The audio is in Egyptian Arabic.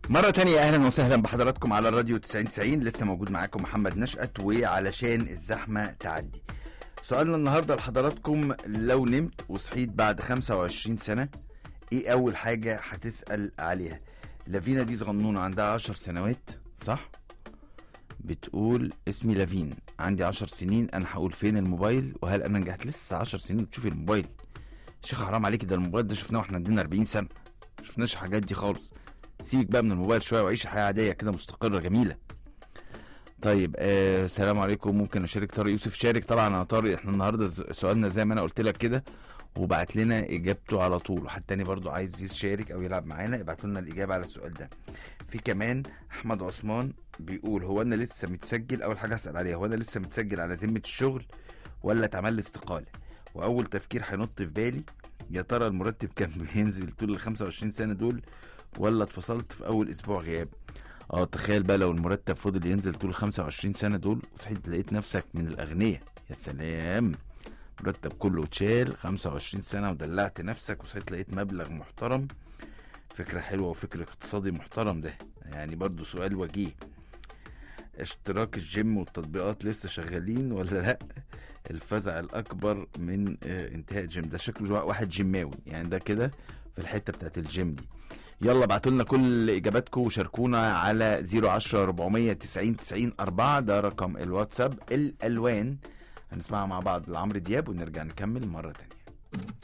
مرة تانية أهلا وسهلا بحضراتكم على الراديو 9090 لسه موجود معاكم محمد نشأت وعلشان الزحمة تعدي سؤالنا النهاردة لحضراتكم لو نمت وصحيت بعد 25 سنة إيه أول حاجة هتسأل عليها لافينا دي صغنونة عندها 10 سنوات صح؟ بتقول اسمي لافين عندي 10 سنين أنا هقول فين الموبايل وهل أنا نجحت لسه 10 سنين بتشوفي الموبايل شيخ حرام عليك ده الموبايل ده شفناه واحنا عندنا 40 سنة شفناش الحاجات دي خالص سيبك بقى من الموبايل شويه وعيش حياه عاديه كده مستقره جميله طيب آه السلام عليكم ممكن اشارك طارق يوسف شارك طبعا يا طارق احنا النهارده ز- سؤالنا زي ما انا قلت لك كده وبعت لنا اجابته على طول وحد تاني برضو عايز يشارك او يلعب معانا ابعتوا لنا الاجابه على السؤال ده في كمان احمد عثمان بيقول هو انا لسه متسجل اول حاجه هسال عليها هو انا لسه متسجل على ذمه الشغل ولا اتعمل لي استقاله واول تفكير هينط في بالي يا ترى المرتب كان بينزل طول ال 25 سنه دول ولا اتفصلت في اول اسبوع غياب اه تخيل بقى لو المرتب فضل ينزل طول 25 سنه دول وصحيت لقيت نفسك من الاغنياء يا سلام مرتب كله اتشال 25 سنه ودلعت نفسك وصحيت لقيت مبلغ محترم فكره حلوه وفكر اقتصادي محترم ده يعني برضو سؤال وجيه اشتراك الجيم والتطبيقات لسه شغالين ولا لا الفزع الاكبر من آه، انتهاء الجيم ده شكله واحد جيماوي يعني ده كده في الحته بتاعت الجيم دي يلا ابعتوا لنا كل اجاباتكم وشاركونا على 010 490 90 4 ده رقم الواتساب الالوان هنسمعها مع بعض لعمرو دياب ونرجع نكمل مره تانية